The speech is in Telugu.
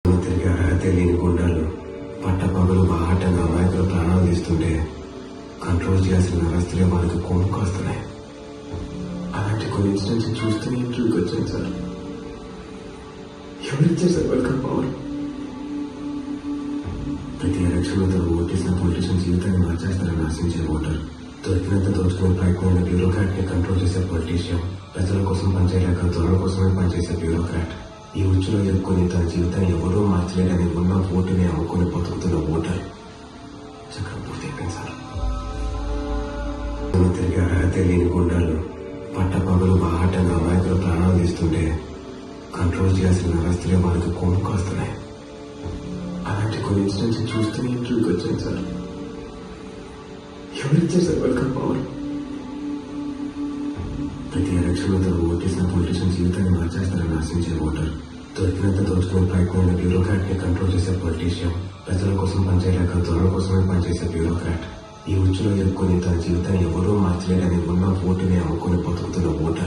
తిరిగి అర్హత లేని గుండాలు పట్టపగలు బాహాటంగా అమాయకులు ప్రాణాలు తీస్తుంటే కంట్రోల్ చేయాల్సిన వ్యవస్థలే వాళ్ళకి కొమ్ము కాస్తున్నాయి అలాంటి కొన్ని ఇన్సిడెంట్స్ చూస్తే ఇంటర్వ్యూకి వచ్చాను సార్ ఎవరిచ్చారు సార్ వెల్కమ్ పవర్ ప్రతి ఎలక్షన్లో తను ఓటేసిన పొలిటీషియన్ జీవితాన్ని మార్చేస్తారని ఆశించే ఓటర్ దొరికినంత దోచుకునే ప్రయత్నమైన బ్యూరోక్రాట్ ని కంట్రోల్ చేసే పొలిటీషియన్ ప్రజల కోసం పనిచేయలేక దొరల కోసమే పనిచేసే బ్యూరోక్రాట్ ఈ ఉచ్చులో ఎదుర్కొని తన జీవితాన్ని ఎవరూ మార్చలేడని ఉన్న ఓటుని అమ్ముకొని బతుకుతున్న ఓటర్ చక్రం పూర్తి అయిపోయింది సార్ తను తిరిగి అర్హత లేని గుండాలు పట్టపగలు బాహాటంగా అమాయకులు ప్రాణాలు తీస్తుంటే కంట్రోల్ చేయాల్సిన వ్యవస్థలే వాళ్ళకి కొమ్ము కాస్తున్నాయి అలాంటి కొన్ని ఇన్సిడెంట్స్ చూస్తే ఇంటర్వ్యూకి వచ్చాను సార్ ఎవరిచ్చారు సార్ వెల్కమ్ పవర్ ప్రతి ఎలక్షన్లో తను ఓటేసిన పొలిటీషియన్ జీవితాన్ని మార్చేస్తారని ఆశించే ఓటర్ దొరికినంత దోచుకునే ప్రయత్నమైన బ్యూరోక్రాట్ ని కంట్రోల్ చేసే పొలిటీషియన్ ప్రజల కోసం పనిచేయలేక దొరల కోసమే పనిచేసే బ్యూరోక్రాట్ ఈ ఉచ్చులో ఎదుర్కొని తన జీవితాన్ని ఎవరూ మార్చలేడని ఉన్న ఓటుని అమ్ముకొని బతుకుతున్న ఓటర్